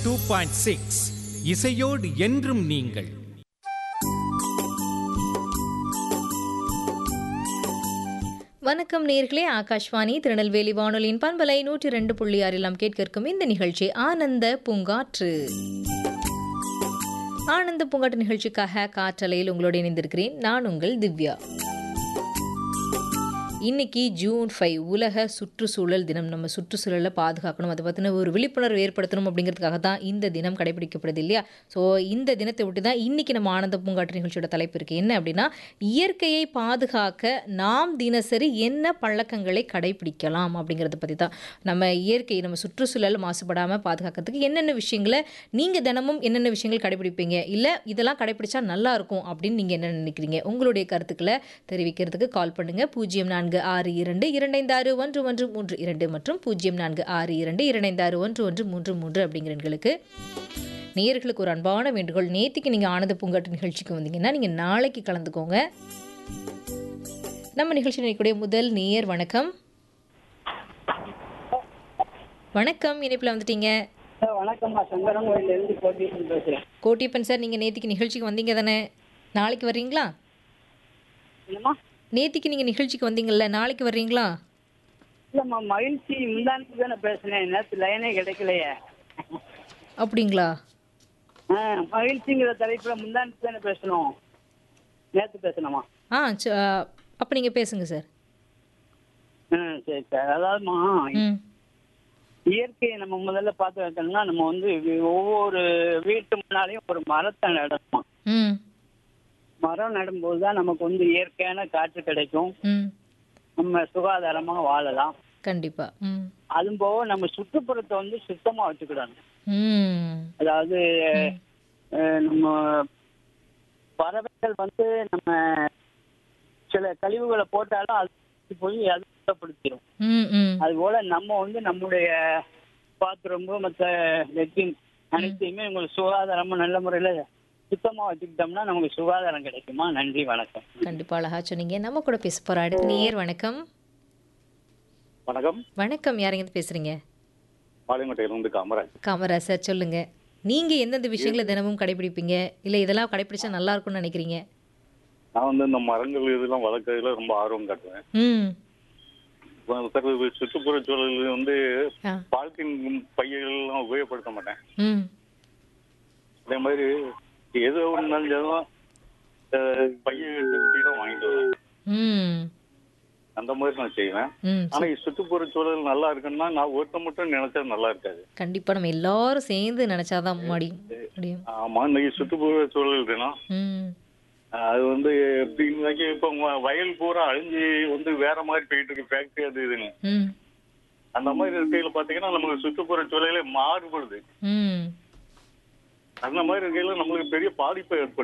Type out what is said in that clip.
two point six இசையோடு என்றும் நீங்கள் வணக்கம் நேர்களே ஆகாஷ்வாணி திருநெல்வேலி வானொலியின் பண்பலை நூற்றி ரெண்டு புள்ளி ஆறில் நாம் கேட்க இருக்கும் இந்த நிகழ்ச்சி ஆனந்த பூங்காற்று ஆனந்த பூங்காற்று நிகழ்ச்சிக்காக காற்றலையில் உங்களோடு இணைந்திருக்கிறேன் நான் உங்கள் திவ்யா இன்னைக்கு ஜூன் ஃபைவ் உலக சுற்றுச்சூழல் தினம் நம்ம சுற்றுச்சூழலை பாதுகாக்கணும் அதை பற்றின ஒரு விழிப்புணர்வு ஏற்படுத்தணும் அப்படிங்கிறதுக்காக தான் இந்த தினம் கடைபிடிக்கப்படுது இல்லையா ஸோ இந்த தினத்தை விட்டு தான் இன்னைக்கு நம்ம ஆனந்த பூங்காற்று நிகழ்ச்சியோட தலைப்பு இருக்குது என்ன அப்படின்னா இயற்கையை பாதுகாக்க நாம் தினசரி என்ன பழக்கங்களை கடைபிடிக்கலாம் அப்படிங்கிறத பற்றி தான் நம்ம இயற்கை நம்ம சுற்றுச்சூழல் மாசுபடாமல் பாதுகாக்கிறதுக்கு என்னென்ன விஷயங்களை நீங்கள் தினமும் என்னென்ன விஷயங்கள் கடைபிடிப்பீங்க இல்லை இதெல்லாம் கடைபிடிச்சா நல்லா இருக்கும் அப்படின்னு நீங்கள் என்ன நினைக்கிறீங்க உங்களுடைய கருத்துக்களை தெரிவிக்கிறதுக்கு கால் பண்ணுங்க பூஜ்ஜியம் நான்கு ஆறு இரண்டு இரண்டைந்து ஆறு ஒன்று ஒன்று மூன்று இரண்டு மற்றும் பூஜ்ஜியம் நான்கு ஆறு இரண்டு இரண்டைந்து ஆறு ஒன்று ஒன்று மூன்று மூன்று அப்படிங்கிற எண்களுக்கு நேயர்களுக்கு ஒரு அன்பான வேண்டுகோள் நேத்திக்கு நீங்கள் ஆனந்த பூங்காட்டு நிகழ்ச்சிக்கு வந்தீங்கன்னா நீங்கள் நாளைக்கு கலந்துக்கோங்க நம்ம நிகழ்ச்சி நினைக்கக்கூடிய முதல் நேயர் வணக்கம் வணக்கம் இணைப்பில் வந்துட்டீங்க சார் வணக்கம்மா சங்கரன் கோயிலேருந்து கோட்டீஸ்வரன் பேசுகிறேன் கோட்டியப்பன் சார் நீங்கள் நேத்திக்கு நிகழ்ச்சிக்கு வந்தீங்க தானே நாளைக்கு வர்றீங்களா என்னம்மா நேத்திக்கு நீங்கள் நிகழ்ச்சிக்கு வந்தீங்கல்ல நாளைக்கு வர்றீங்களா இல்லைம்மா மகிழ்ச்சி முந்தானத்துக்கு தானே பேசினேன் நேற்று லைனே கிடைக்கலையே அப்படிங்களா ஆ மகிழ்ச்சிங்கிற தலைப்பில் முந்தானத்துக்கு தானே பேசணும் நேற்று பேசணுமா ஆ அப்போ நீங்கள் பேசுங்க சார் ஆ சரி சார் அதாவதுமா ம் இயற்கையை நம்ம முதல்ல பார்த்து வைக்கணும்னா நம்ம வந்து வி- ஒவ்வொரு வீட்டு முன்னாலேயும் ஒரு மரத்தை நடணும் ம் மரம் நடும்போது தான் நமக்கு வந்து இயற்கையான காற்று கிடைக்கும் ம் நம்ம சுகாதாரமாக வாழலாம் கண்டிப்பாக ம் அதுவும் போக நம்ம சுற்றுப்புறத்தை வந்து சுத்தமாக வச்சுக்கிடணும் ம் அதாவது அஹ், நம்ம பறவைகள் வந்து நம்ம சில கழிவுகளை போட்டாலும் அது போய் அது சுத்தப்படுத்திடும் ம் ம் அது போல நம்ம வந்து நம்முடைய பாத்ரூம் மற்ற லெட்டின் அனைத்தையுமே உங்களுக்கு சுகாதாரமா நல்ல முறையில சுத்தமா வச்சுக்கிட்டோம்னா நமக்கு சுகாதாரம் கிடைக்குமா நன்றி வணக்கம் கண்டிப்பாக அழகா சொன்னீங்க நம்ம கூட பேச போகிற அடுத்த நேயர் வணக்கம் வணக்கம் வணக்கம் யாருங்க பேசுகிறீங்க பாளையங்கோட்டையிலிருந்து காமராஜ் காமராஜ் சார் சொல்லுங்கள் நீங்கள் எந்தெந்த விஷயங்களை தினமும் கடைபிடிப்பீங்க இல்லை இதெல்லாம் கடைபிடிச்சா நல்லா இருக்கும்னு நினைக்கிறீங்க நான் வந்து இந்த மரங்கள் இதெல்லாம் வளர்க்கறதுல ரொம்ப ஆர்வம் காட்டுவேன் ம் இப்போ சார் இது சுற்றுப்புற சூழல் வந்து ஆ பாலித்தீன் பையெல்லாம் உபயோகப்படுத்த மாட்டேன் ம் அதே மாதிரி எது ஒன்று நஞ்சாலும் பைய எடுத்து தான் வாங்கிட்டு வருவேன் ம் அந்த மாதிரி நான் செய்வேன் ம் ஆனா இது சுற்றுப்புற சூழல் நல்லா இருக்குன்னா நான் ஒருத்த மட்டும் நினைச்சா நல்லா இருக்காது கண்டிப்பாக நம்ம எல்லாரும் சேர்ந்து நினச்சாதான் முடியும் முடியும் ஆமா இன்னைக்கு சுற்றுப்புற சூழல் தினம் ம் அது வந்து எப்படின்னாக்கி இப்போ வ- வயல் பூரா அழிஞ்சு வந்து வேற மாதிரி போயிட்டு இருக்கு ஃபேக்டரி அது இதுன்னு ம் அந்த மாதிரி இருக்கையில பாத்தீங்கன்னா நமக்கு சுற்றுப்புற சூழலே மாறுபடுது ம் அந்த மாதிரி இருக்கையில நம்மளுக்கு பெரிய பாதிப்பை ஏற்படுத்தும்